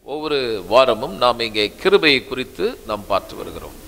ஒவ்வொரு வாரமும் நாம் இங்கே கிருபையை குறித்து நாம் பார்த்து வருகிறோம்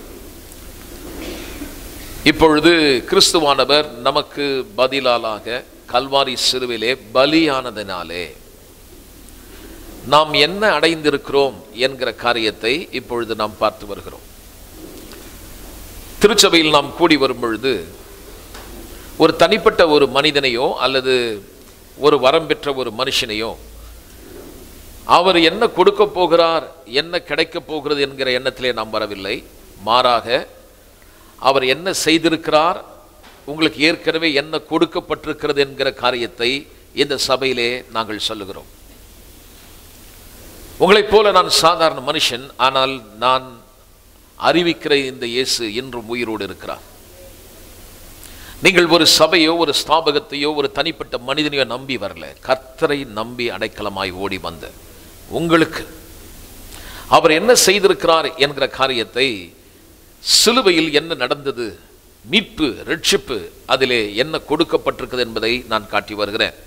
இப்பொழுது கிறிஸ்துவானவர் நமக்கு பதிலாளாக கல்வாரி சிறுவிலே பலியானதினாலே நாம் என்ன அடைந்திருக்கிறோம் என்கிற காரியத்தை இப்பொழுது நாம் பார்த்து வருகிறோம் திருச்சபையில் நாம் கூடி வரும் பொழுது ஒரு தனிப்பட்ட ஒரு மனிதனையோ அல்லது ஒரு வரம் பெற்ற ஒரு மனுஷனையோ அவர் என்ன கொடுக்க போகிறார் என்ன கிடைக்கப் போகிறது என்கிற எண்ணத்திலே நாம் வரவில்லை மாறாக அவர் என்ன செய்திருக்கிறார் உங்களுக்கு ஏற்கனவே என்ன கொடுக்கப்பட்டிருக்கிறது என்கிற காரியத்தை இந்த சபையிலே நாங்கள் சொல்லுகிறோம் உங்களைப் போல நான் சாதாரண மனுஷன் ஆனால் நான் அறிவிக்கிற இந்த இயேசு இன்றும் உயிரோடு இருக்கிறார் நீங்கள் ஒரு சபையோ ஒரு ஸ்தாபகத்தையோ ஒரு தனிப்பட்ட மனிதனையோ நம்பி வரல கர்த்தரை நம்பி அடைக்கலமாய் ஓடி வந்த உங்களுக்கு அவர் என்ன செய்திருக்கிறார் என்கிற காரியத்தை சிலுவையில் என்ன நடந்தது மீட்பு ரட்சிப்பு அதிலே என்ன கொடுக்கப்பட்டிருக்கிறது என்பதை நான் காட்டி வருகிறேன்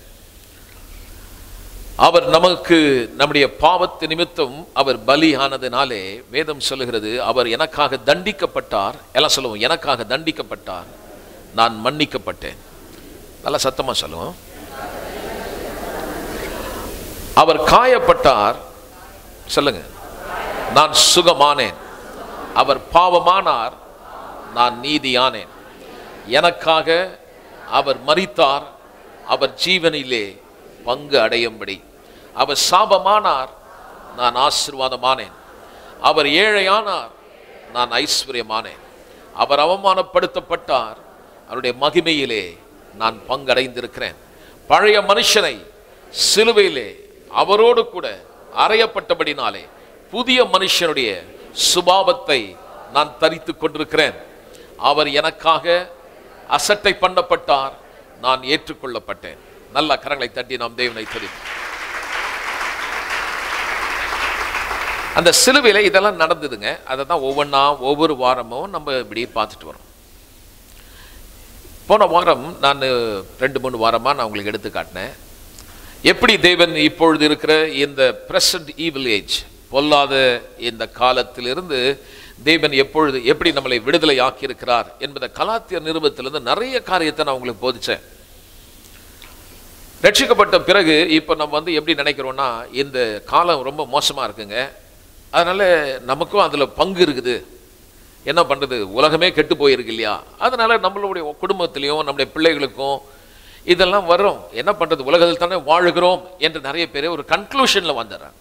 அவர் நமக்கு நம்முடைய பாவத்து நிமித்தம் அவர் பலியானதினாலே வேதம் சொல்லுகிறது அவர் எனக்காக தண்டிக்கப்பட்டார் எல்லாம் சொல்லுவோம் எனக்காக தண்டிக்கப்பட்டார் நான் மன்னிக்கப்பட்டேன் நல்லா சத்தமா சொல்லுவோம் அவர் காயப்பட்டார் சொல்லுங்க நான் சுகமானேன் அவர் பாவமானார் நான் நீதியானேன் எனக்காக அவர் மரித்தார் அவர் ஜீவனிலே பங்கு அடையும்படி அவர் சாபமானார் நான் ஆசிர்வாதமானேன் அவர் ஏழையானார் நான் ஐஸ்வர்யமானேன் அவர் அவமானப்படுத்தப்பட்டார் அவருடைய மகிமையிலே நான் பங்கடைந்திருக்கிறேன் பழைய மனுஷனை சிலுவையிலே அவரோடு கூட அறையப்பட்டபடினாலே புதிய மனுஷனுடைய சுபாவத்தை நான் தரித்து கொண்டிருக்கிறேன் அவர் எனக்காக அசட்டை பண்ணப்பட்டார் நான் ஏற்றுக்கொள்ளப்பட்டேன் நல்ல கரங்களை தட்டி நாம் தேவனை துதி அந்த சிலுவையில் இதெல்லாம் நடந்ததுங்க அதை தான் ஒவ்வொன்றா ஒவ்வொரு வாரமும் நம்ம இப்படி பார்த்துட்டு வரோம் போன வாரம் நான் ரெண்டு மூணு வாரமாக நான் உங்களுக்கு எடுத்து காட்டினேன் எப்படி தேவன் இப்பொழுது இருக்கிற இந்த பிரசன்ட் ஈவில் ஏஜ் பொல்லாத இந்த காலத்திலிருந்து தேவன் எப்பொழுது எப்படி நம்மளை விடுதலை ஆக்கியிருக்கிறார் என்பதை கலாத்திய நிறுவத்திலிருந்து நிறைய காரியத்தை நான் உங்களுக்கு போதிச்சேன் ரட்சிக்கப்பட்ட பிறகு இப்போ நம்ம வந்து எப்படி நினைக்கிறோம்னா இந்த காலம் ரொம்ப மோசமாக இருக்குங்க அதனால நமக்கும் அதில் பங்கு இருக்குது என்ன பண்ணுறது உலகமே கெட்டு போயிருக்கு இல்லையா அதனால நம்மளுடைய குடும்பத்திலையும் நம்முடைய பிள்ளைகளுக்கும் இதெல்லாம் வரும் என்ன பண்ணுறது உலகத்தில் தானே வாழுகிறோம் என்று நிறைய பேர் ஒரு கன்க்ளூஷனில் வந்துடுறாங்க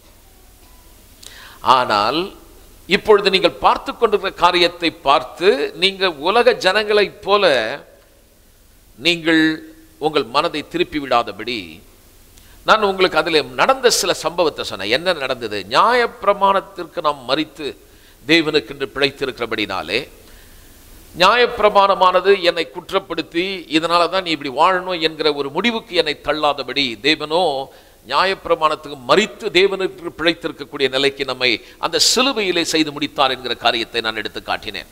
ஆனால் இப்பொழுது நீங்கள் பார்த்து கொண்டிருக்கிற காரியத்தை பார்த்து நீங்கள் உலக ஜனங்களைப் போல நீங்கள் உங்கள் மனதை திருப்பி விடாதபடி நான் உங்களுக்கு அதில் நடந்த சில சம்பவத்தை சொன்னேன் என்ன நடந்தது நியாயப்பிரமாணத்திற்கு நாம் மறித்து தேவனுக்கென்று பிழைத்திருக்கிறபடினாலே நியாயப்பிரமாணமானது என்னை குற்றப்படுத்தி இதனால தான் நீ இப்படி வாழணும் என்கிற ஒரு முடிவுக்கு என்னை தள்ளாதபடி தேவனோ நியாயப்பிரமாணத்துக்கு மறித்து தேவனுக்கு பிழைத்திருக்கக்கூடிய நிலைக்கு நம்மை அந்த சிலுவையிலே செய்து முடித்தார் என்கிற காரியத்தை நான் எடுத்து காட்டினேன்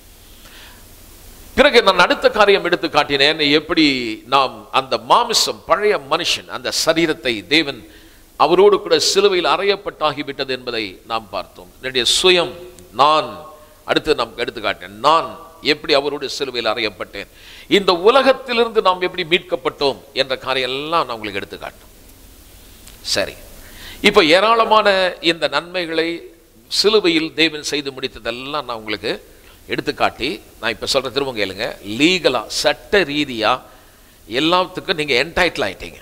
பிறகு நான் அடுத்த காரியம் எடுத்து காட்டினேன் எப்படி நாம் அந்த மாமிசம் பழைய மனுஷன் அந்த சரீரத்தை தேவன் அவரோடு கூட சிலுவையில் அறையப்பட்டாகிவிட்டது என்பதை நாம் பார்த்தோம் என்னுடைய சுயம் நான் அடுத்து நாம் எடுத்து காட்டேன் நான் எப்படி அவரோடு சிலுவையில் அறையப்பட்டேன் இந்த உலகத்திலிருந்து நாம் எப்படி மீட்கப்பட்டோம் என்ற காரியம் எல்லாம் நான் உங்களுக்கு எடுத்து காட்டும் சரி இப்போ ஏராளமான இந்த நன்மைகளை சிலுவையில் தேவன் செய்து முடித்ததெல்லாம் நான் உங்களுக்கு எடுத்துக்காட்டி நான் இப்போ சொல்கிற திரும்ப கேளுங்க லீகலாக சட்ட ரீதியாக எல்லாத்துக்கும் நீங்கள் என்டைட்டில் ஆயிட்டீங்க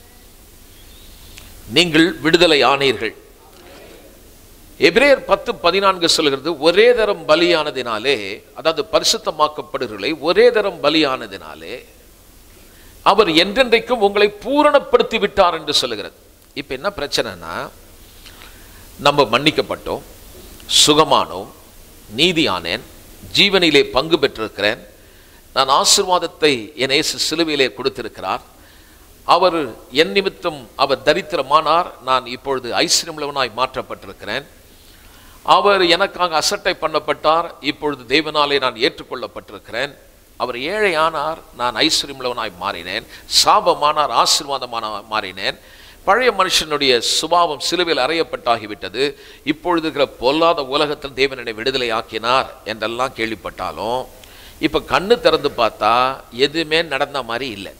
நீங்கள் விடுதலை ஆனீர்கள் எபிரேயர் பத்து பதினான்கு சொல்கிறது ஒரே தரம் பலியானதினாலே அதாவது பரிசுத்தமாக்கப்படுகளை ஒரே தரம் பலியானதினாலே அவர் என்றென்றைக்கும் உங்களை பூரணப்படுத்தி விட்டார் என்று சொல்லுகிறது இப்போ என்ன பிரச்சனைனா நம்ம மன்னிக்கப்பட்டோம் சுகமானோம் நீதியானேன் ஜீவனிலே பங்கு பெற்றிருக்கிறேன் நான் ஆசிர்வாதத்தை என் இயேசு சிலுவையிலே கொடுத்திருக்கிறார் அவர் என் நிமித்தம் அவர் தரித்திரமானார் நான் இப்பொழுது ஐஸ்வர்யமுள்ளவனாய் மாற்றப்பட்டிருக்கிறேன் அவர் எனக்காக அசட்டை பண்ணப்பட்டார் இப்பொழுது தேவனாலே நான் ஏற்றுக்கொள்ளப்பட்டிருக்கிறேன் அவர் ஏழையானார் நான் ஐஸ்வர்யமுள்ளவனாய் மாறினேன் சாபமானார் ஆசீர்வாதமான மாறினேன் பழைய மனுஷனுடைய சுபாவம் சிலுவையில் அறையப்பட்டாகிவிட்டது இப்பொழுது இருக்கிற பொல்லாத உலகத்தில் தேவனனை விடுதலை ஆக்கினார் என்றெல்லாம் கேள்விப்பட்டாலும் இப்போ கண்ணு திறந்து பார்த்தா எதுவுமே நடந்த மாதிரி இல்லை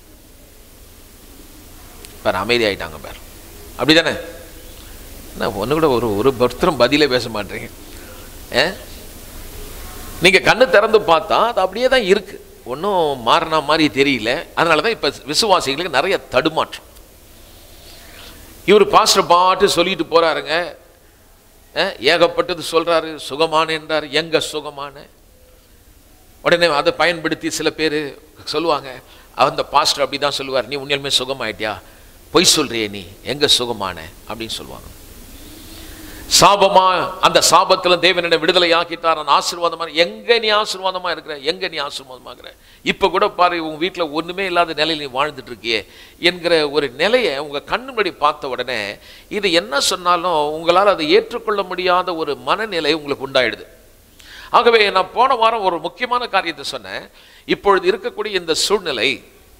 பாரு அமைதியாயிட்டாங்க பாரு அப்படிதானே நான் ஒன்று கூட ஒரு ஒரு பர்த்தரும் பதிலே பேச மாட்டேங்க ஏ நீங்கள் கண்ணு திறந்து பார்த்தா அது அப்படியே தான் இருக்கு ஒன்றும் மாறின மாதிரி தெரியல அதனால தான் இப்போ விசுவாசிகளுக்கு நிறைய தடுமாற்றம் இவர் பாஸ்டர் பாட்டு சொல்லிட்டு போறாருங்க அஹ், ஏகப்பட்டது சொல்றாரு சுகமான என்றார் எங்க சுகமான உடனே அதை பயன்படுத்தி சில பேர் சொல்லுவாங்க அந்த பாஸ்டர் அப்படி தான் சொல்லுவார் நீ உண்மையிலுமே சுகமாயிட்டியா பொய் சொல்றியே நீ எங்க சுகமான அப்படின்னு சொல்லுவாங்க சாபமா அந்த சாபத்துல தேவன் விடுதலை ஆக்கிட்டார் நான் ஆசீர்வாதமா எங்க நீ ஆசீர்வாதமா இருக்கிற எங்க நீ ஆசீர்வாதமா இருக்கிற இப்ப கூட பாரு உங்க வீட்டுல ஒண்ணுமே இல்லாத நிலையில் நீ வாழ்ந்துட்டு இருக்கியே என்கிற ஒரு நிலையை உங்க கண்ணு முன்னாடி பார்த்த உடனே இது என்ன சொன்னாலும் உங்களால் அதை ஏற்றுக்கொள்ள முடியாத ஒரு மனநிலை உங்களுக்கு உண்டாயிடுது ஆகவே நான் போன வாரம் ஒரு முக்கியமான காரியத்தை சொன்னேன் இப்பொழுது இருக்கக்கூடிய இந்த சூழ்நிலை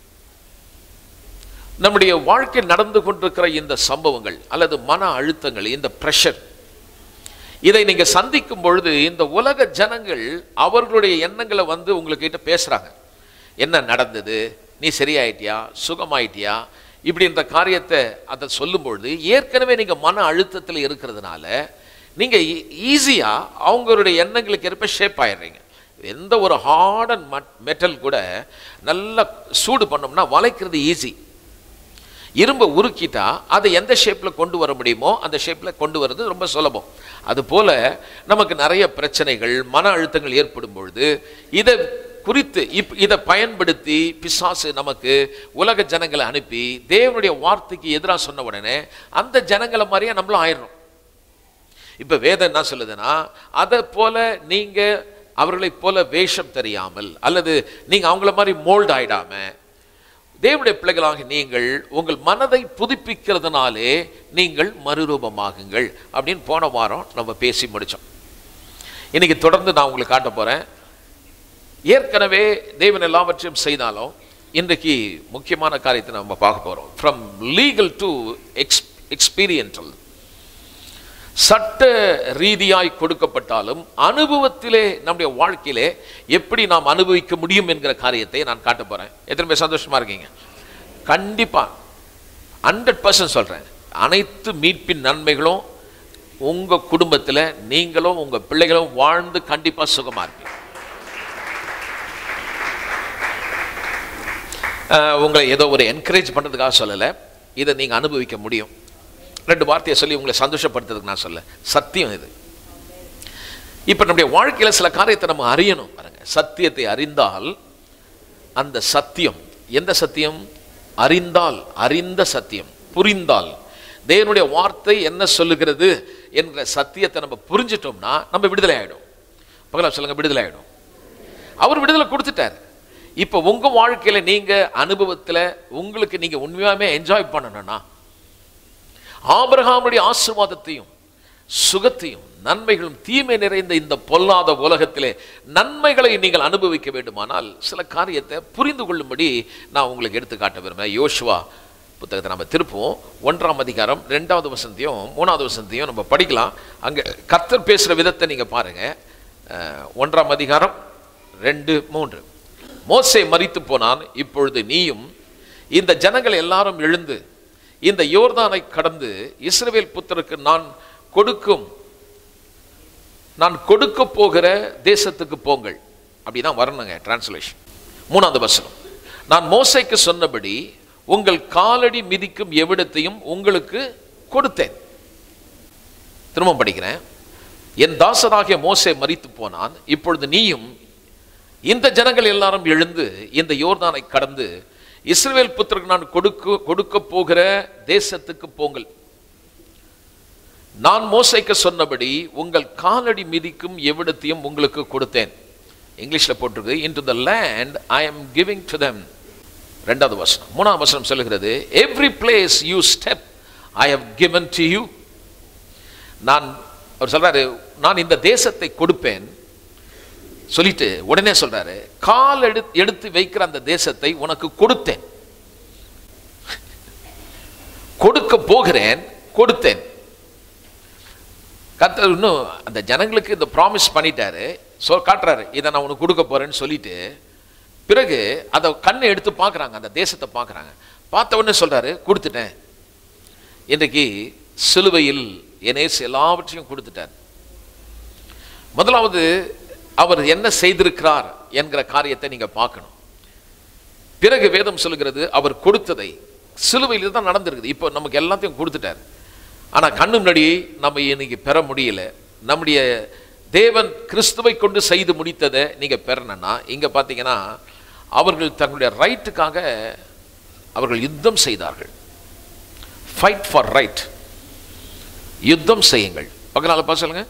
நம்முடைய வாழ்க்கை நடந்து கொண்டிருக்கிற இந்த சம்பவங்கள் அல்லது மன அழுத்தங்கள் இந்த பிரஷர் இதை நீங்க சந்திக்கும் பொழுது இந்த உலக ஜனங்கள் அவர்களுடைய எண்ணங்களை வந்து உங்ககிட்ட பேசுறாங்க என்ன நடந்தது நீ சரியாயிட்டியா சுகமாயிட்டியா இப்படின்ற காரியத்தை அதை சொல்லும் பொழுது ஏற்கனவே நீங்க மன அழுத்தத்தில் இருக்கிறதுனால நீங்க ஈஸியா அவங்களுடைய எண்ணங்களுக்கு ஏற்ப ஷேப் ஆயிடுறீங்க எந்த ஒரு ஹார்ட் அண்ட் மெட்டல் கூட நல்லா சூடு பண்ணோம்னா வளைக்கிறது ஈஸி இரும்பை உருக்கிட்டா அதை எந்த ஷேப்பில் கொண்டு வர முடியுமோ அந்த ஷேப்பில் கொண்டு வர்றது ரொம்ப சுலபம் அதுபோல நமக்கு நிறைய பிரச்சனைகள் மன அழுத்தங்கள் ஏற்படும் பொழுது இதை குறித்து இப் இதை பயன்படுத்தி பிசாசு நமக்கு உலக ஜனங்களை அனுப்பி தேவனுடைய வார்த்தைக்கு எதிராக சொன்ன உடனே அந்த ஜனங்களை மாதிரியே நம்மளும் ஆயிடுறோம் இப்ப வேதம் என்ன சொல்லுதுன்னா அதை போல நீங்க அவர்களைப் போல வேஷம் தெரியாமல் அல்லது நீங்க அவங்கள மாதிரி மோல்ட் ஆயிடாம தேவனுடைய பிள்ளைகளாக நீங்கள் உங்கள் மனதை புதுப்பிக்கிறதுனாலே நீங்கள் மறுரூபமாகுங்கள் அப்படின்னு போன வாரம் நம்ம பேசி முடிச்சோம் இன்னைக்கு தொடர்ந்து நான் உங்களுக்கு காட்ட போறேன் ஏற்கனவே தேவன் எல்லாவற்றையும் செய்தாலும் இன்றைக்கு முக்கியமான காரியத்தை நம்ம பார்க்க போறோம் from legal to ex experiential சட்ட ரீதியாய் கொடுக்கப்பட்டாலும் அனுபவத்திலே நம்முடைய வாழ்க்கையிலே எப்படி நாம் அனுபவிக்க முடியும் என்கிற காரியத்தை நான் காட்ட போறேன் எத்தனை பேர் சந்தோஷமா இருக்கீங்க கண்டிப்பா ஹண்ட்ரட் பர்சன்ட் சொல்றேன் அனைத்து மீட்பின் நன்மைகளும் உங்க குடும்பத்தில் நீங்களும் உங்க பிள்ளைகளும் வாழ்ந்து கண்டிப்பா சுகமா இருப்பீங்க அஹ், உங்களை ஏதோ ஒரு என்கரேஜ் பண்றதுக்காக சொல்லலை இதை நீங்க அனுபவிக்க முடியும் ரெண்டு வார்த்தையை சொல்லி உங்களை சந்தோஷப்படுத்துறதுக்கு நான் சொல்ல சத்தியம் இது இப்போ நம்முடைய வாழ்க்கையில் சில காரியத்தை நம்ம அறியணும் பாருங்க சத்தியத்தை அறிந்தால் அந்த சத்தியம் எந்த சத்தியம் அறிந்தால் அறிந்த சத்தியம் புரிந்தால் தேவனுடைய வார்த்தை என்ன சொல்லுகிறது என்கிற சத்தியத்தை நம்ம புரிஞ்சிட்டோம்னா நம்ம விடுதலை ஆயிடும் பகலா சொல்லுங்க விடுதலை ஆயிடும் அவர் விடுதலை கொடுத்துட்டார் இப்போ உங்க வாழ்க்கையில நீங்க அனுபவத்துல உங்களுக்கு நீங்க உண்மையாவே என்ஜாய் பண்ணணும்னா ஆபிரகாமுடைய ஆசீர்வாதத்தையும் சுகத்தையும் நன்மைகளும் தீமை நிறைந்த இந்த பொல்லாத உலகத்திலே நன்மைகளை நீங்கள் அனுபவிக்க வேண்டுமானால் சில காரியத்தை புரிந்து கொள்ளும்படி நான் உங்களுக்கு எடுத்து காட்ட விரும்புகிறேன் யோசுவா புத்தகத்தை நம்ம திருப்புவோம் ஒன்றாம் அதிகாரம் ரெண்டாவது வசனத்தையும் மூணாவது வசனத்தையும் நம்ம படிக்கலாம் அங்கே கர்த்தர் பேசுகிற விதத்தை நீங்கள் பாருங்க அஹ், ஒன்றாம் அதிகாரம் ரெண்டு மூன்று மோசே மரித்து போனான் இப்பொழுது நீயும் இந்த ஜனங்கள் எல்லாரும் எழுந்து இந்த யோர்தானை கடந்து இஸ்ரவேல் புத்தருக்கு நான் கொடுக்கும் நான் கொடுக்க போகிற தேசத்துக்கு போங்கள் அப்படிதான் வரணுங்க டிரான்ஸ்லேஷன் மூணாவது வசனம் நான் மோசைக்கு சொன்னபடி உங்கள் காலடி மிதிக்கும் எவ்விடத்தையும் உங்களுக்கு கொடுத்தேன் திரும்ப படிக்கிறேன் என் தாசனாகிய மோசே மரித்து போனான் இப்பொழுது நீயும் இந்த ஜனங்கள் எல்லாரும் எழுந்து இந்த யோர்தானை கடந்து இஸ்ரவேல் புத்திரருக்கு நான் கொடுக்க கொடுக்க போகிற தேசத்துக்கு போங்கள் நான் மோசைக்கு சொன்னபடி உங்கள் காலடி மிதிக்கும் எவ்விடத்தையும் உங்களுக்கு கொடுத்தேன் இங்கிலீஷ்ல போட்டிருக்கு into the land I am giving to them ரெண்டாவது வசனம் மூணாவது வசனம் சொல்லுகிறது every place you step I have given to you நான் அவர் சொல்றாரு நான் இந்த தேசத்தை கொடுப்பேன் சொல்லிட்டு உடனே சொல்றாரு கால் எடுத்து எடுத்து வைக்கிற அந்த தேசத்தை உனக்கு கொடுத்தேன் கொடுக்க போகிறேன் கொடுத்தேன் கர்த்தர் இன்னும் அந்த ஜனங்களுக்கு இந்த ப்ராமிஸ் பண்ணிட்டாரு சொ காட்டுறாரு இதை நான் உனக்கு கொடுக்க போறேன்னு சொல்லிட்டு பிறகு அதை கண்ணை எடுத்து பார்க்குறாங்க அந்த தேசத்தை பார்க்குறாங்க பார்த்த உடனே சொல்றாரு கொடுத்துட்டேன் இன்றைக்கு சிலுவையில் எனேஸ் எல்லாவற்றையும் கொடுத்துட்டார் முதலாவது அவர் என்ன செய்திருக்கிறார் என்கிற காரியத்தை நீங்க பார்க்கணும் பிறகு வேதம் சொல்லுகிறது அவர் கொடுத்ததை சிலுவையில் தான் நடந்திருக்குது இப்போ நமக்கு எல்லாத்தையும் கொடுத்துட்டார் ஆனா கண்ணு முன்னாடி நம்ம இன்னைக்கு பெற முடியல நம்முடைய தேவன் கிறிஸ்துவை கொண்டு செய்து முடித்ததை நீங்க பெறணும்னா இங்க பார்த்தீங்கன்னா அவர்கள் தங்களுடைய ரைட்டுக்காக அவர்கள் யுத்தம் செய்தார்கள் ஃபைட் ஃபார் ரைட் யுத்தம் செய்யுங்கள் பக்கனால பா சொல்லுங்க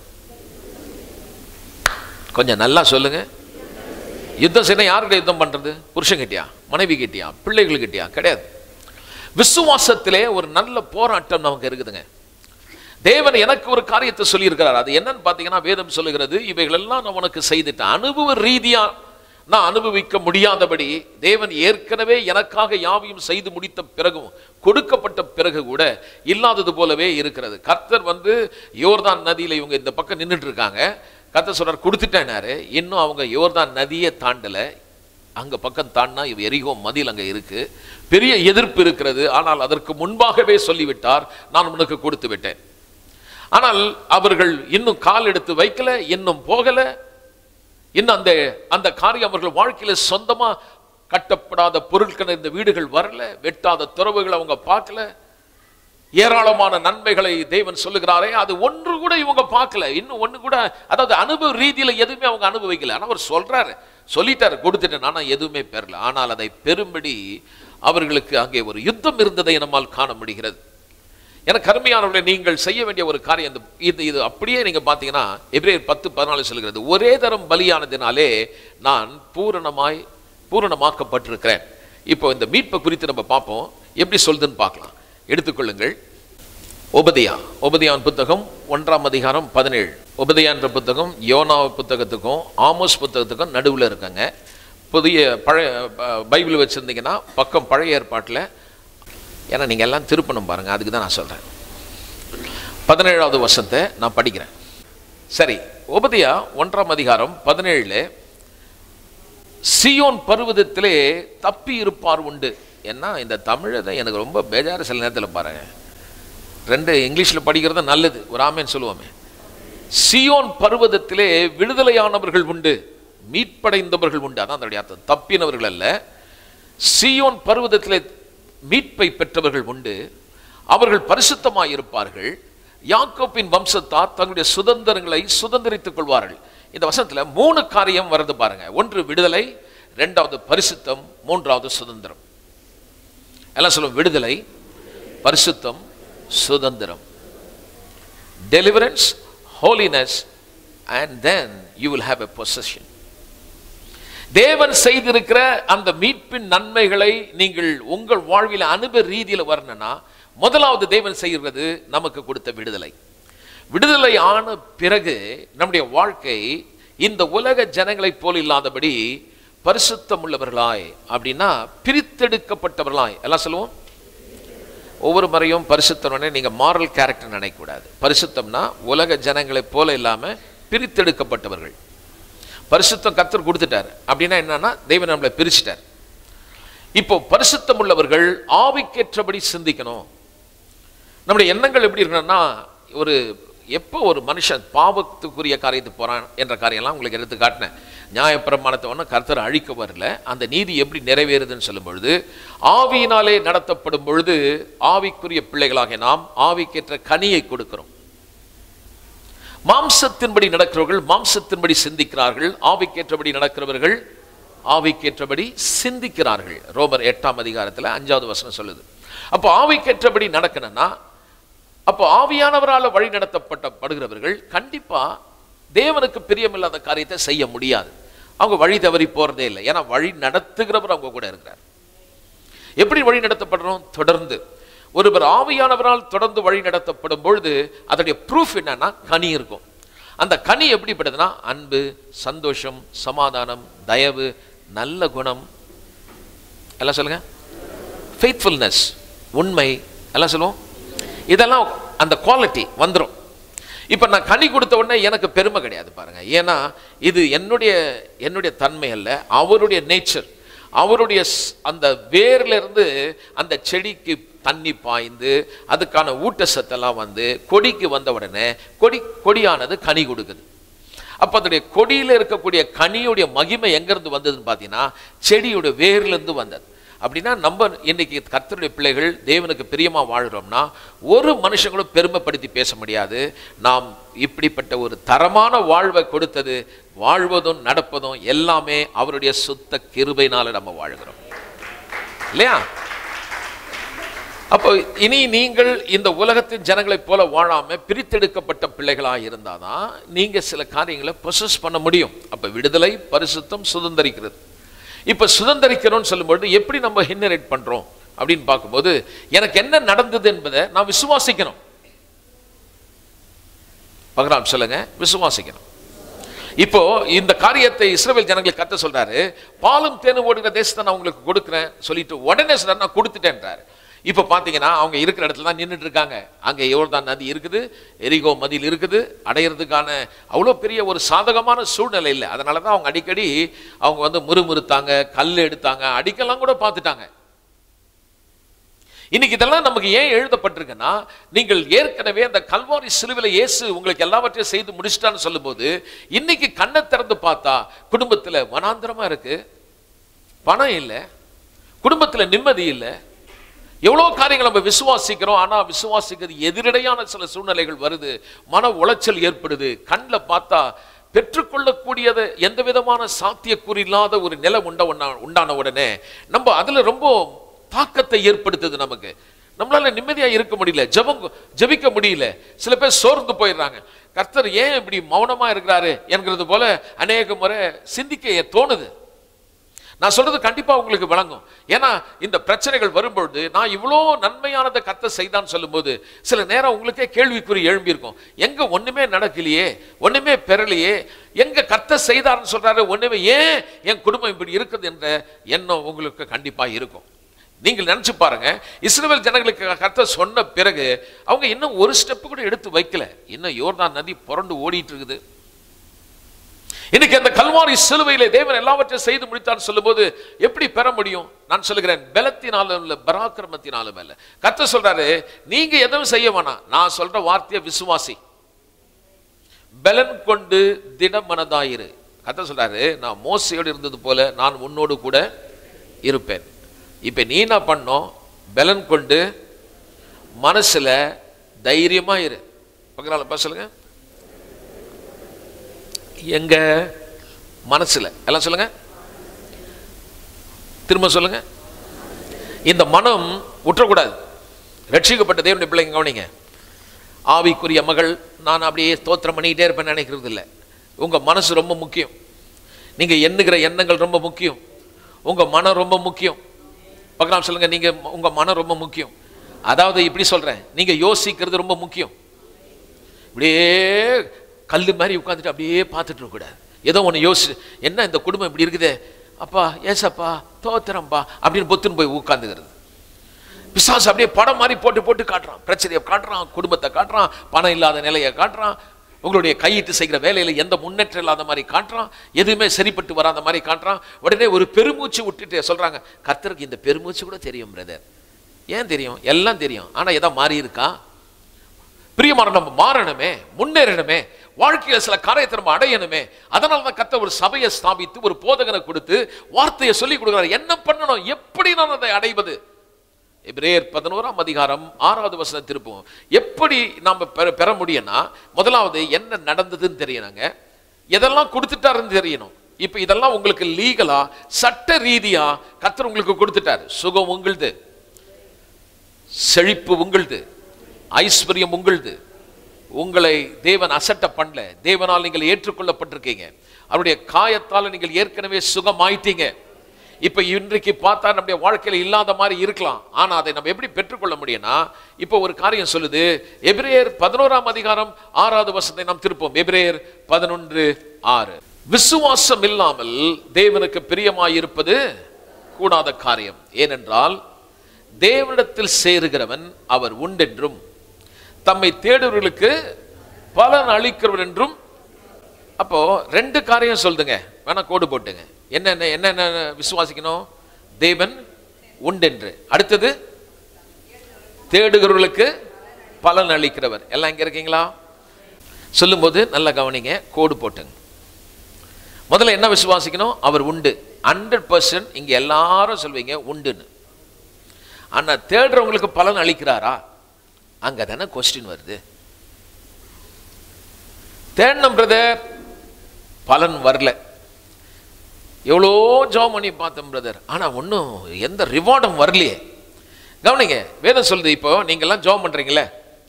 கொஞ்சம் நல்லா சொல்லுங்க யுத்தம் செய்ய யார்கிட்ட யுத்தம் பண்றது புருஷன் கிட்டியா மனைவி கிட்டியா பிள்ளைகள் கிட்டியா கிடையாது விசுவாசத்திலே ஒரு நல்ல போராட்டம் நமக்கு இருக்குதுங்க தேவன் எனக்கு ஒரு காரியத்தை சொல்லியிருக்கிறார் அது என்னன்னு பார்த்தீங்கன்னா வேதம் சொல்லுகிறது இவைகளெல்லாம் நான் உனக்கு செய்துட்டேன் அனுபவ ரீதியா நான் அனுபவிக்க முடியாதபடி தேவன் ஏற்கனவே எனக்காக யாவையும் செய்து முடித்த பிறகும் கொடுக்கப்பட்ட பிறகு கூட இல்லாதது போலவே இருக்கிறது கர்த்தர் வந்து யோர்தான் நதியில இவங்க இந்த பக்கம் நின்றுட்டு இருக்காங்க கர்த்தர் சொல்றார் கொடுத்துட்டேனாரு இன்னும் அவங்க யோர்தான் நதியை தாண்டல அங்க பக்கம் தாண்டினா இவ எரிகோ மதில் அங்க இருக்கு பெரிய எதிர்ப்பு இருக்கிறது ஆனால் அதற்கு முன்பாகவே சொல்லிவிட்டார் நான் உனக்கு கொடுத்து விட்டேன் ஆனால் அவர்கள் இன்னும் கால் எடுத்து வைக்கல இன்னும் போகல இன்னும் அந்த அந்த காரியம் அவர்கள் வாழ்க்கையில சொந்தமா கட்டப்படாத பொருட்கள் இந்த வீடுகள் வரல வெட்டாத துறவுகள் அவங்க பார்க்கல ஏராளமான நன்மைகளை தேவன் சொல்லுகிறாரே அது ஒன்று கூட இவங்க பார்க்கல இன்னும் ஒன்று கூட அதாவது அனுபவ ரீதியில எதுவுமே அவங்க அனுபவிக்கல ஆனால் அவர் சொல்றாரு சொல்லிட்டாரு கொடுத்துட்டேன் ஆனா எதுவுமே பெறல ஆனால் அதை பெரும்படி அவர்களுக்கு அங்கே ஒரு யுத்தம் இருந்ததை நம்மால் காண முடிகிறது எனக்கு கருமையானவர்களை நீங்கள் செய்ய வேண்டிய ஒரு காரியம் இந்த இது இது அப்படியே நீங்க பார்த்தீங்கன்னா எபிரேயர் பத்து பதினாலு சொல்கிறது ஒரே தரம் பலியானதினாலே நான் பூரணமாய் பூரணமாக்கப்பட்டிருக்கிறேன் இப்போ இந்த மீட்பை குறித்து நம்ம பார்ப்போம் எப்படி சொல்லுதுன்னு பார்க்கலாம் எடுத்துக்கொள்ளுங்கள் உபதியா உபதியான் புத்தகம் ஒன்றாம் அதிகாரம் பதினேழு உபதியான்ற புத்தகம் யோனா புத்தகத்துக்கும் ஆமோஸ் புத்தகத்துக்கும் நடுவில் இருக்காங்க புதிய பழைய ப- பைபிள் வச்சுருந்தீங்கன்னா பக்கம் பழைய ஏற்பாட்டில் ஏன்னா நீங்கள் எல்லாம் திருப்பணும் பாருங்கள் அதுக்கு தான் நான் சொல்கிறேன் பதினேழாவது வருஷத்தை நான் படிக்கிறேன் சரி உபதியா ஒன்றாம் அதிகாரம் பதினேழுல சியோன் பருவதத்திலே தப்பி இருப்பார் உண்டு ஏன்னா இந்த தமிழை தான் எனக்கு ரொம்ப பேஜாரு சில நேரத்தில் பாருங்க ரெண்டு இங்கிலீஷில் படிக்கிறது நல்லது ஒரு ஆமேன்னு சொல்லுவோமே சியோன் பருவதத்திலே விடுதலையானவர்கள் உண்டு மீட்படைந்தவர்கள் உண்டு அதான் அதனுடைய அர்த்தம் தப்பினவர்கள் அல்ல சியோன் பருவதத்திலே மீட்பை பெற்றவர்கள் உண்டு அவர்கள் பரிசுத்தமாய் இருப்பார்கள் யாக்கோப்பின் வம்சத்தார் தங்களுடைய சுதந்திரங்களை சுதந்திரித்துக் கொள்வார்கள் இந்த வசனத்துல மூணு காரியம் வருது பாருங்க ஒன்று விடுதலை ரெண்டாவது பரிசுத்தம் மூன்றாவது சுதந்திரம் எல்லாம் சொல்லுவோம் விடுதலை பரிசுத்தம் சுதந்திரம் deliverance holiness and then you will have a possession தேவன் செய்திருக்கிற அந்த மீட்பின் நன்மைகளை நீங்கள் உங்கள் வாழ்வில் அனுபவ ரீதியில் வரணும்னா முதலாவது தேவன் செய்கிறது நமக்கு கொடுத்த விடுதலை விடுதலை ஆன பிறகு நம்முடைய வாழ்க்கை இந்த உலக ஜனங்களைப் போல் இல்லாதபடி பரிசுத்தம் உள்ளவர்களாய் அப்படின்னா பிரித்தெடுக்கப்பட்டவர்களாய் எல்லாம் சொல்லுவோம் ஒவ்வொரு முறையும் பரிசுத்தம்னே நீங்க மாரல் கேரக்டர் நினைக்கக்கூடாது பரிசுத்தம்னா உலக ஜனங்களைப் போல இல்லாம பிரித்தெடுக்கப்பட்டவர்கள் பரிசுத்தம் கத்தர் கொடுத்துட்டார் அப்படின்னா என்னன்னா தெய்வம் நம்மளை பிரிச்சுட்டார் இப்போ பரிசுத்தம் உள்ளவர்கள் ஆவிக்கேற்றபடி சிந்திக்கணும் நம்முடைய எண்ணங்கள் எப்படி இருக்கணும்னா ஒரு எப்போ ஒரு மனுஷன் பாவத்துக்குரிய காரியத்துக்கு போறான் என்ற காரியம்லாம் உங்களுக்கு எடுத்து காட்டினேன் நியாயப்பிரமாணத்தை ஒன்றும் கர்த்தர் அழிக்க வரல அந்த நீதி எப்படி நிறைவேறுதுன்னு சொல்லும் பொழுது ஆவியினாலே நடத்தப்படும் பொழுது ஆவிக்குரிய பிள்ளைகளாக நாம் ஆவிக்கேற்ற கனியை கொடுக்கிறோம் மாம்சத்தின்படி நடக்கிறவர்கள் மாம்சத்தின்படி சிந்திக்கிறார்கள் ஆவிக்கேற்றபடி நடக்கிறவர்கள் ஆவிக்கேற்றபடி சிந்திக்கிறார்கள் ரோமர் எட்டாம் அதிகாரத்தில் அஞ்சாவது வசனம் சொல்லுது அப்போ ஆவிக்கேற்றபடி நடக்கணும்னா அப்போ ஆவியானவரால் வழி நடத்தப்பட்ட படுகிறவர்கள் கண்டிப்பா தேவனுக்கு பிரியமில்லாத காரியத்தை செய்ய முடியாது அவங்க வழி தவறி போறதே இல்லை ஏன்னா வழி நடத்துகிறவர் அவங்க கூட இருக்கிறார் எப்படி வழி நடத்தப்படுறோம் தொடர்ந்து ஒருவர் ஆவியானவரால் தொடர்ந்து வழி நடத்தப்படும் பொழுது அதனுடைய ப்ரூஃப் என்னன்னா கனி இருக்கும் அந்த கனி எப்படிப்படுதுன்னா அன்பு சந்தோஷம் சமாதானம் தயவு நல்ல குணம் எல்லாம் சொல்லுங்க ஃபெய்த்ஃபுல்னஸ் உண்மை எல்லாம் சொல்லுவோம் இதெல்லாம் அந்த குவாலிட்டி வந்துடும் இப்போ நான் கனி கொடுத்த உடனே எனக்கு பெருமை கிடையாது பாருங்க ஏன்னா இது என்னுடைய என்னுடைய தன்மை அல்ல அவருடைய நேச்சர் அவருடைய ஸ்- அந்த வேர்ல இருந்து அந்த செடிக்கு தண்ணி பாய்ந்து அதுக்கான ஊட்டச்சத்தெல்லாம் வந்து கொடிக்கு வந்த உடனே கொடி கொடியானது கனி கொடுக்குது அப்போ அதோடைய கொடியில் இருக்கக்கூடிய கனியுடைய மகிமை எங்கேருந்து வந்ததுன்னு பார்த்தீங்கன்னா செடியோட வேர்லேருந்து வந்தது அப்படின்னா நம்ம இன்னைக்கு கர்த்தருடைய பிள்ளைகள் தேவனுக்கு பிரியமா வாழ்கிறோம்னா ஒரு மனுஷங்களும் பெருமைப்படுத்தி பேச முடியாது நாம் இப்படிப்பட்ட ஒரு தரமான வாழ்வை கொடுத்தது வாழ்வதும் நடப்பதும் எல்லாமே அவருடைய சுத்த கிருபைனால நம்ம வாழ்கிறோம் இல்லையா அப்போ இனி நீங்கள் இந்த உலகத்தின் ஜனங்களைப் போல வாழாம பிரித்தெடுக்கப்பட்ட பிள்ளைகளா இருந்தாதான் நீங்க சில காரியங்களை பொசஸ் பண்ண முடியும் அப்ப விடுதலை பரிசுத்தம் சுதந்திரிக்கிறது இப்ப சுதந்திரிக்கிறோம்னு சொல்லும்போது எப்படி நம்ம ஹின்னரேட் பண்றோம் அப்படின்னு பார்க்கும்போது எனக்கு என்ன நடந்தது என்பதை நான் விசுவாசிக்கணும் பகராம் சொல்லுங்க விசுவாசிக்கணும் இப்போ இந்த காரியத்தை இஸ்ரவேல் ஜனங்களுக்கு கத்த சொல்றாரு பாலும் தேனும் ஓடுகிற தேசத்தை நான் உங்களுக்கு கொடுக்குறேன் சொல்லிட்டு உடனே சொல்றாரு நான் கொடுத்துட்டேன்றாரு இப்போ பார்த்தீங்கன்னா அவங்க இருக்கிற இடத்துல தான் நின்றுட்டு இருக்காங்க அங்கே யோர்தான் நதி இருக்குது எரிகோ மதில் இருக்குது அடையிறதுக்கான அவ்வளோ பெரிய ஒரு சாதகமான சூழ்நிலை இல்லை அதனால தான் அவங்க அடிக்கடி அவங்க வந்து முறுமுறுத்தாங்க கல் எடுத்தாங்க அடிக்கலாம் கூட பார்த்துட்டாங்க இன்னைக்கு இதெல்லாம் நமக்கு ஏன் எழுதப்பட்டிருக்குன்னா நீங்கள் ஏற்கனவே அந்த கல்வாரி சிலுவையில் இயேசு உங்களுக்கு எல்லாவற்றையும் செய்து முடிச்சிட்டான்னு சொல்லும்போது இன்னைக்கு கண்ணை திறந்து பார்த்தா குடும்பத்துல வனாந்திரமா இருக்கு பணம் இல்லை குடும்பத்துல நிம்மதி இல்லை எவ்வளோ காரியங்கள் நம்ம விசுவாசிக்கிறோம் ஆனா விசுவாசிக்கிறது எதிரடையான சில சூழ்நிலைகள் வருது மன உளைச்சல் ஏற்படுது கண்ணில் பார்த்தா பெற்றுக்கொள்ளக்கூடியது எந்த விதமான சாத்தியக்கூறு இல்லாத ஒரு நிலம் உண்ட உண்டா- உண்டான உடனே நம்ம அதுல ரொம்ப தாக்கத்தை ஏற்படுத்துது நமக்கு நம்மளால நிம்மதியா இருக்க முடியல ஜெபம் ஜெபிக்க முடியல சில பேர் சோர்ந்து போயிடுறாங்க கர்த்தர் ஏன் இப்படி மௌனமா இருக்கிறாரு என்கிறது போல அநேக முறை சிந்திக்க தோணுது நான் சொல்றது கண்டிப்பா உங்களுக்கு விளங்கும் ஏன்னா இந்த பிரச்சனைகள் வரும்பொழுது நான் இவ்வளோ நன்மையானதை கத்த செய்தான்னு சொல்லும்போது சில நேரம் உங்களுக்கே கேள்விக்குறி எழும்பியிருக்கும் எங்க ஒண்ணுமே நடக்கலையே ஒண்ணுமே பெறலையே எங்க கத்த செய்தார்னு சொல்றாரு ஒண்ணுமே ஏன் என் குடும்பம் இப்படி இருக்குது என்ற எண்ணம் உங்களுக்கு கண்டிப்பா இருக்கும் நீங்கள் நினைச்சு பாருங்க இஸ்ரவேல் ஜனங்களுக்கு கத்த சொன்ன பிறகு அவங்க இன்னும் ஒரு ஸ்டெப் கூட எடுத்து வைக்கல இன்னும் யோர்தான் நதி புரண்டு ஓடிட்டு இருக்குது இன்னைக்கு அந்த கல்வாரி சிலுவையிலே தேவன் எல்லாவற்றையும் செய்து முடித்தார் சொல்லும்போது எப்படி பெற முடியும் நான் சொல்லுகிறேன் பலத்தினாலும் இல்ல பராக்கிரமத்தினாலும் அல்ல கத்த சொல்றாரு நீங்க எதுவும் செய்ய வேணாம் நான் சொல்ற வார்த்தையை விசுவாசி பலன் கொண்டு திடமனதாயிரு கத்த சொல்றாரு நான் மோசையோடு இருந்தது போல நான் உன்னோடு கூட இருப்பேன் இப்ப நீ என்ன பண்ணோம் பலன் கொண்டு மனசுல தைரியமா இரு பக்கறால சொல்லுங்க எங்க மனசுல எல்லாம் சொல்லுங்க திரும்ப சொல்லுங்க இந்த மனம் உற்றக்கூடாது ரட்சிக்கப்பட்ட தேவனுடைய பிள்ளைங்க கவனிங்க ஆவிக்குரிய மகள் நான் அப்படியே ஸ்தோத்திரம் பண்ணிக்கிட்டே இருப்பேன் நினைக்கிறது இல்லை உங்க மனசு ரொம்ப முக்கியம் நீங்க எண்ணுகிற எண்ணங்கள் ரொம்ப முக்கியம் உங்க மனம் ரொம்ப முக்கியம் பக்கலாம் சொல்லுங்க நீங்க உங்க மனம் ரொம்ப முக்கியம் அதாவது இப்படி சொல்றேன் நீங்க யோசிக்கிறது ரொம்ப முக்கியம் இப்படியே கல் மாதிரி உட்காந்துட்டு அப்படியே பார்த்துட்டு இருக்கக்கூடாது ஏதோ ஒன்று யோசி என்ன இந்த குடும்பம் இப்படி இருக்குதே அப்பா ஏசப்பா தோத்திரம்பா அப்படின்னு பொத்துன்னு போய் உட்காந்துக்கிறது பிசாசு அப்படியே படம் மாதிரி போட்டு போட்டு காட்டுறான் பிரச்சனையை காட்டுறான் குடும்பத்தை காட்டுறான் பணம் இல்லாத நிலையை காட்டுறான் உங்களுடைய கையிட்டு செய்கிற வேலையில எந்த முன்னேற்றம் இல்லாத மாதிரி காட்டுறான் எதுவுமே சரிப்பட்டு வராத மாதிரி காட்டுறான் உடனே ஒரு பெருமூச்சு விட்டுட்டு சொல்றாங்க கர்த்தருக்கு இந்த பெருமூச்சு கூட தெரியும் பிரதர் ஏன் தெரியும் எல்லாம் தெரியும் ஆனா எதா மாறி இருக்கா பிரியமான நம்ம மாறணுமே முன்னேறணுமே வாழ்க்கையில சில காரியத்தை நம்ம அடையணுமே அதனால தான் கத்த ஒரு சபையை ஸ்தாபித்து ஒரு போதகனை கொடுத்து வார்த்தையை சொல்லி கொடுக்குறாரு என்ன பண்ணணும் எப்படி நான் அதை அடைவது எபிரேயர் பதினோராம் அதிகாரம் ஆறாவது வசனம் திருப்போம் எப்படி நாம பெற பெற முடியும்னா முதலாவது என்ன நடந்ததுன்னு தெரியணுங்க எதெல்லாம் கொடுத்துட்டாருன்னு தெரியணும் இப்ப இதெல்லாம் உங்களுக்கு லீகலா சட்ட ரீதியா கத்தர் உங்களுக்கு கொடுத்துட்டாரு சுகம் உங்களுது செழிப்பு உங்களுது ஐஸ்வர்யம் உங்களுது உங்களை தேவன் அசட்ட பண்ணல தேவனால் நீங்கள் ஏற்றுக்கொள்ளப்பட்டிருக்கீங்க அவருடைய காயத்தால் நீங்கள் ஏற்கனவே சுகமாயிட்டீங்க இப்ப இன்றைக்கு பார்த்தா நம்முடைய வாழ்க்கையில இல்லாத மாதிரி இருக்கலாம் ஆனா அதை நம்ம எப்படி பெற்றுக்கொள்ள முடியும்னா இப்போ ஒரு காரியம் சொல்லுது எபிரேயர் பதினோராம் அதிகாரம் ஆறாவது வசத்தை நாம் திருப்போம் எபிரேயர் பதினொன்று ஆறு விசுவாசம் இல்லாமல் தேவனுக்கு பிரியமாயிருப்பது கூடாத காரியம் ஏனென்றால் தேவனிடத்தில் சேருகிறவன் அவர் உண்டென்றும் தம்மை தேடுவர்களுக்கு பலன் அளிக்கிறவர் என்றும் அப்போ ரெண்டு காரியம் சொல்லுங்க வேணா கோடு போட்டுங்க என்னென்ன என்னென்ன விசுவாசிக்கணும் தேவன் உண்டென்று அடுத்தது தேடுகிறவர்களுக்கு பலன் அளிக்கிறவர் எல்லாம் இங்க இருக்கீங்களா சொல்லும்போது நல்லா கவனிங்க கோடு போட்டுங்க முதல்ல என்ன விசுவாசிக்கணும் அவர் உண்டு ஹண்ட்ரட் பர்சன்ட் இங்க எல்லாரும் சொல்வீங்க உண்டுன்னு ஆனா தேடுறவங்களுக்கு பலன் அளிக்கிறாரா அங்க தானே கொஸ்டின் வருது தேடணும் பிரதர் பலன் வரல எவ்வளோ ஜாப் பண்ணி பார்த்தோம் பிரதர் ஆனா ஒன்றும் எந்த ரிவார்டும் வரலையே கவனிங்க வேதம் சொல்லுது இப்போ நீங்கெல்லாம் ஜாப் பண்றீங்களே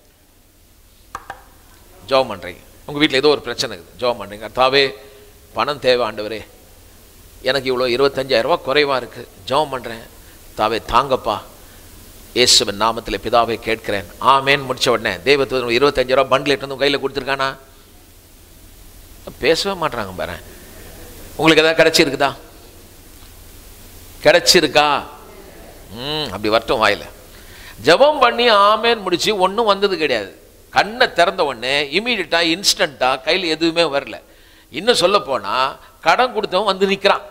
ஜாப் பண்றீங்க உங்க வீட்டில் ஏதோ ஒரு பிரச்சனை இருக்குது ஜாப் பண்றீங்க தாவே பணம் தேவை ஆண்டவரே எனக்கு இவ்வளோ இருபத்தஞ்சாயிரம் ரூபாய் குறைவா இருக்கு ஜாப் பண்றேன் தாவே தாங்கப்பா இயேசுவின் நாமத்தில் பிதாவை கேட்கிறேன் ஆமேன் முடிச்ச உடனே தெய்வத்து இருபத்தஞ்சு ரூபா பண்டில் எடுத்து வந்து கையில் கொடுத்துருக்கானா பேசவே மாட்றாங்க பாரு உங்களுக்கு ஏதாவது கிடைச்சிருக்குதா கிடைச்சிருக்கா ம் அப்படி வரட்டும் வாயில ஜெபம் பண்ணி ஆமேன் முடிச்சு ஒன்றும் வந்தது கிடையாது கண்ணை திறந்த உடனே இமீடியட்டாக இன்ஸ்டண்ட்டாக கையில் எதுவுமே வரல இன்னும் சொல்ல போனா கடன் கொடுத்தவன் வந்து நிற்கிறான்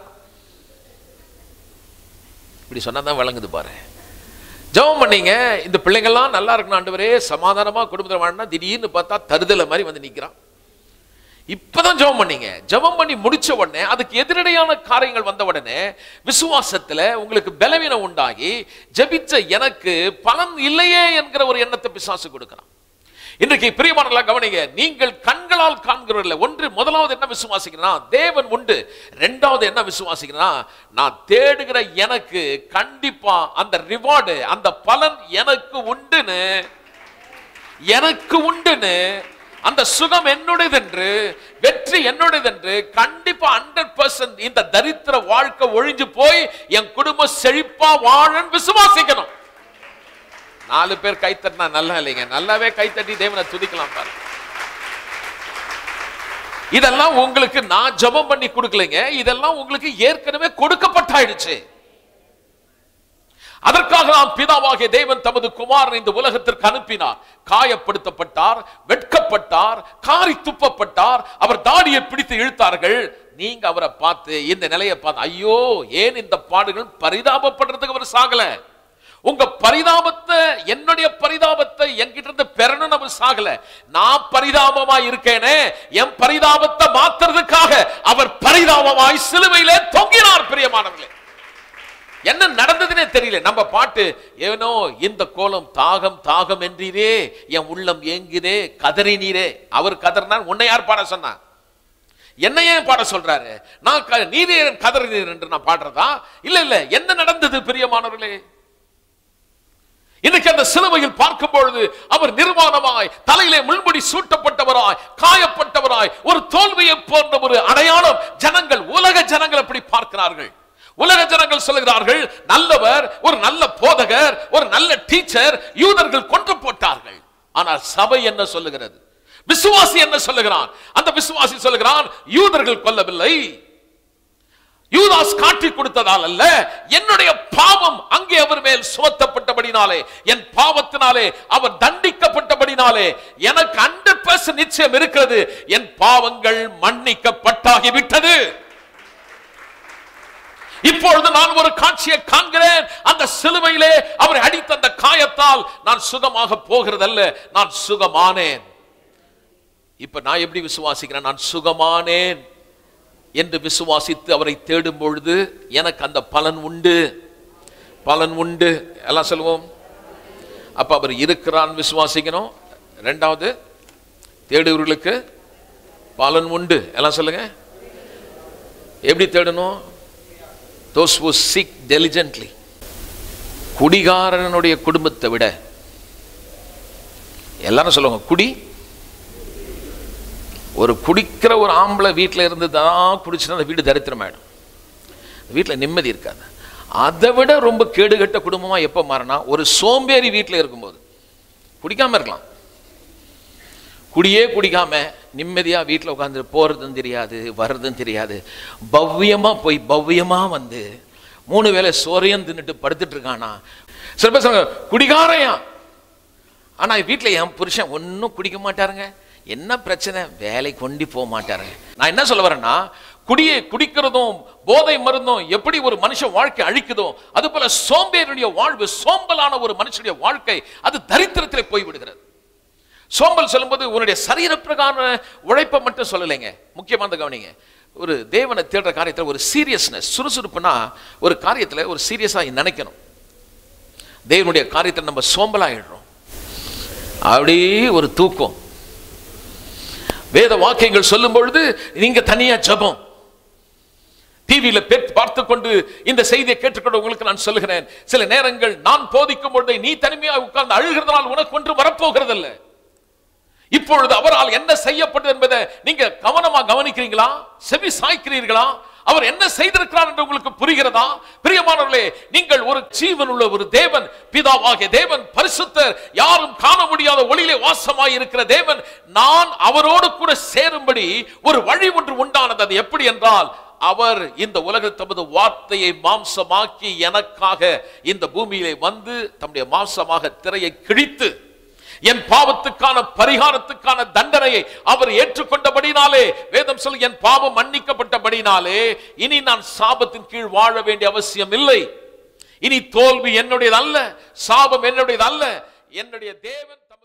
இப்படி சொன்னா தான் விளங்குது பாரு ஜெபம் பண்ணீங்க இந்த பிள்ளைங்கள்லாம் நல்லா இருக்கணும் ஆண்டவரே சமாதானமா குடும்பத்தில் வாழனா திடீர்னு பார்த்தா தருதலை மாதிரி வந்து நிற்கிறான் இப்பதான் ஜெபம் பண்ணீங்க ஜெபம் பண்ணி முடிச்ச உடனே அதுக்கு எதிரடையான காரியங்கள் வந்த உடனே விசுவாசத்துல உங்களுக்கு பலவீனம் உண்டாகி ஜெபிச்ச எனக்கு பலன் இல்லையே என்கிற ஒரு எண்ணத்தை பிசாசு கொடுக்கிறான் இன்றைக்கு பிரியமானலாம் கவனிங்க நீங்கள் கண்களால் காண்கிறவர்கள் ஒன்று முதலாவது என்ன விசுவாசிக்கிறனா தேவன் உண்டு ரெண்டாவது என்ன விசுவாசிக்கிறனா நான் தேடுகிற எனக்கு கண்டிப்பா அந்த ரிவார்டு அந்த பலன் எனக்கு உண்டுன்னு எனக்கு உண்டுன்னு அந்த சுகம் என்னுடையதென்று வெற்றி என்னுடையதென்று கண்டிப்பா ஹண்ட்ரட் பர்சன்ட் இந்த தரித்திர வாழ்க்கை ஒழிஞ்சு போய் என் குடும்பம் செழிப்பா வாழன்னு விசுவாசிக்கணும் நாலு பேர் கைத்தட்டினா நல்லா இல்லைங்க நல்லாவே கைத்தட்டி தேவனை துதிக்கலாம் பாரு இதெல்லாம் உங்களுக்கு நான் ஜெபம் பண்ணி கொடுக்கலைங்க இதெல்லாம் உங்களுக்கு ஏற்கனவே கொடுக்கப்பட்டாயிடுச்சு அதற்காக நாம் பிதாவாகிய தேவன் தமது குமாரன் இந்த உலகத்திற்கு அனுப்பினார் காயப்படுத்தப்பட்டார் வெட்கப்பட்டார் காரி துப்பப்பட்டார் அவர் தாடியை பிடித்து இழுத்தார்கள் நீங்க அவரை பார்த்து இந்த நிலையை பார்த்து ஐயோ ஏன் இந்த பாடுகள் பரிதாபப்படுறதுக்கு அவர் சாகல உங்க பரிதாபத்தை என்னுடைய பரிதாபத்தை என்கிட்ட இருந்து பெறணும் அவர் சாகல நான் பரிதாபமா இருக்கேனே என் பரிதாபத்தை மாத்துறதுக்காக அவர் பரிதாபமாய் சிலுவையிலே தொங்கினார் பிரியமானவர்களே என்ன நடந்ததுன்னே தெரியல நம்ம பாட்டு ஏனோ இந்த கோலம் தாகம் தாகம் என்றீரே என் உள்ளம் ஏங்குதே கதறினீரே அவர் கதறினார் உன்னை யார் பாட சொன்னா என்ன ஏன் பாட சொல்றாரு நான் க- நீரே என் கதறினீர் என்று நான் பாடுறதா இல்ல இல்ல என்ன நடந்தது பிரியமானவர்களே இன்னைக்கு அந்த சிலுவையில் பார்க்கும் பொழுது அவர் நிர்வாணமாய் தலையிலே முள்முடி சூட்டப்பட்டவராய் காயப்பட்டவராய் ஒரு தோல்வியை போன்ற ஒரு அடையாளம் ஜனங்கள் உலக ஜனங்கள் அப்படி பார்க்கிறார்கள் உலக ஜனங்கள் சொல்லுகிறார்கள் நல்லவர் ஒரு நல்ல போதகர் ஒரு நல்ல டீச்சர் யூதர்கள் கொன்று போட்டார்கள் ஆனால் சபை என்ன சொல்லுகிறது விசுவாசி என்ன சொல்லுகிறான் அந்த விசுவாசி சொல்லுகிறான் யூதர்கள் கொல்லவில்லை யூதாஸ் காட்டி கொடுத்ததால் அல்ல என்னுடைய பாவம் அங்கே அவர் மேல் சுமத்தப்பட்டபடினாலே என் பாவத்தினாலே அவர் தண்டிக்கப்பட்டபடினாலே எனக்கு ஹண்ட்ரட் பர்சன்ட் நிச்சயம் இருக்கிறது என் பாவங்கள் மன்னிக்கப்பட்டாகி விட்டது இப்பொழுது நான் ஒரு காட்சியை காண்கிறேன் அந்த சிலுவையிலே அவரை அடித்த அந்த காயத்தால் நான் சுகமாக போகிறதல்ல நான் சுகமானேன் இப்ப நான் எப்படி விசுவாசிக்கிறேன் நான் சுகமானேன் என்று விசுவாசித்து அவரை தேடும் பொழுது எனக்கு அந்த பலன் உண்டு பலன் உண்டு எல்லாம் சொல்லுவோம் அப்ப அவர் இருக்கிறான் விசுவாசிக்கணும் ரெண்டாவது தேடுவர்களுக்கு பலன் உண்டு எல்லாம் சொல்லுங்க எப்படி தேடணும் those who seek diligently குடிகாரனுடைய குடும்பத்தை விட எல்லாரும் சொல்லுவாங்க குடி ஒரு குடிக்கிற ஒரு ஆம்பளை வீட்டில் இருந்து தான் குடிச்சுன்னா அந்த வீடு தரித்திரமாயிடும் வீட்டில் நிம்மதி இருக்காது அதை விட ரொம்ப கேடுகட்ட குடும்பமாக எப்போ மாறினா ஒரு சோம்பேறி வீட்டில் இருக்கும்போது குடிக்காம இருக்கலாம் குடியே குடிக்காம நிம்மதியாக வீட்டில் உட்காந்து போகிறதும் தெரியாது வர்றதும் தெரியாது பவ்யமாக போய் பவ்யமாக வந்து மூணு வேளை சோறையும் தின்னுட்டு படுத்துட்டு இருக்கானா சில பேர் சொல்றாங்க குடிகாரையா ஆனா வீட்டில் என் புருஷன் ஒன்றும் குடிக்க மாட்டாருங்க என்ன பிரச்சனை வேலை கொண்டு போக மாட்டாருங்க நான் என்ன சொல்ல வரேன்னா குடியை குடிக்கிறதும் போதை மருந்தும் எப்படி ஒரு மனுஷன் வாழ்க்கை அழிக்குதோ அது போல சோம்பேறியுடைய வாழ்வு சோம்பலான ஒரு மனுஷனுடைய வாழ்க்கை அது தரித்திரத்திலே போய்விடுகிறது சோம்பல் சொல்லும்போது உன்னுடைய சரீர பிரகார உழைப்பை மட்டும் சொல்லலைங்க முக்கியமான கவனிங்க ஒரு தேவனை தேடுற காரியத்தில் ஒரு சீரியஸ்னஸ் சுறுசுறுப்புனா ஒரு காரியத்தில் ஒரு சீரியஸாக நினைக்கணும் தேவனுடைய காரியத்தில் நம்ம சோம்பலாயிடுறோம் அப்படியே ஒரு தூக்கம் வேத வாக்கியங்கள் சொல்லும் பொழுது நீங்க தனியா ஜபம் டிவியில பார்த்து கொண்டு இந்த செய்தியை கேட்டுக்கொண்டு உங்களுக்கு நான் சொல்லுகிறேன் சில நேரங்கள் நான் போதிக்கும் பொழுது நீ தனிமையா உட்கார்ந்து அழுகிறதுனால் உனக்கு ஒன்று வரப்போகிறது இல்லை இப்பொழுது அவரால் என்ன செய்யப்பட்டது என்பதை நீங்க கவனமா கவனிக்கிறீங்களா செவி சாய்க்கிறீர்களா அவர் என்ன செய்திருக்கிறார் என்று உங்களுக்கு புரிகிறதா பிரியமானவர்களே நீங்கள் ஒரு ஜீவன் உள்ள ஒரு தேவன் பிதாவாகிய தேவன் பரிசுத்தர் யாரும் காண முடியாத ஒளியிலே வாசமாய் இருக்கிற தேவன் நான் அவரோடு கூட சேரும்படி ஒரு வழி ஒன்று உண்டானது அது எப்படி என்றால் அவர் இந்த உலக தமது வார்த்தையை மாம்சமாக்கி எனக்காக இந்த பூமியிலே வந்து தம்முடைய மாம்சமாக திரையை கிழித்து என் பாவத்துக்கான பரிகாரத்துக்கான தண்டனையை அவர் ஏற்றுக்கொண்டபடினாலே வேதம் சொல்லி என் பாவம் மன்னிக்கப்பட்டபடினாலே இனி நான் சாபத்தின் கீழ் வாழ வேண்டிய அவசியம் இல்லை இனி தோல்வி என்னுடையது அல்ல சாபம் என்னுடையது அல்ல என்னுடைய தேவன் தமது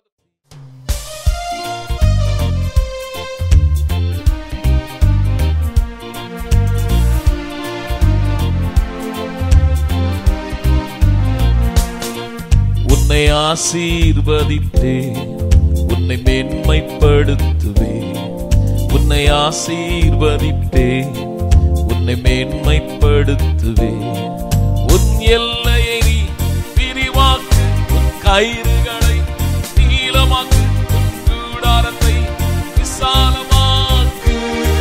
உன்னை ஆசீர்வதித்தேன் உன்னை மேன்மைப்படுத்துவேன் உன்னை ஆசீர்வதித்தேன் உன்னை மேன்மைப்படுத்துவேன் உன் எல்லையை நீ விரிவாக்கு உன் கயிறுகளை நீளமாக்கு உன் கூடாரத்தை விசாலமாக்கு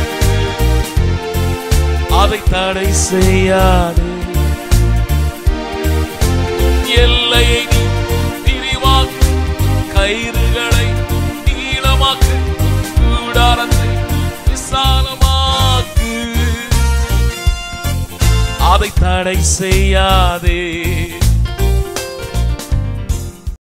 அதை தடை செய்யாதே எல்லையை நீ விரிவாக்கு கயிறுகளை நீளமாக்கு கூடாரத்தை விசாலமாக்கு அதை தடை செய்யாதே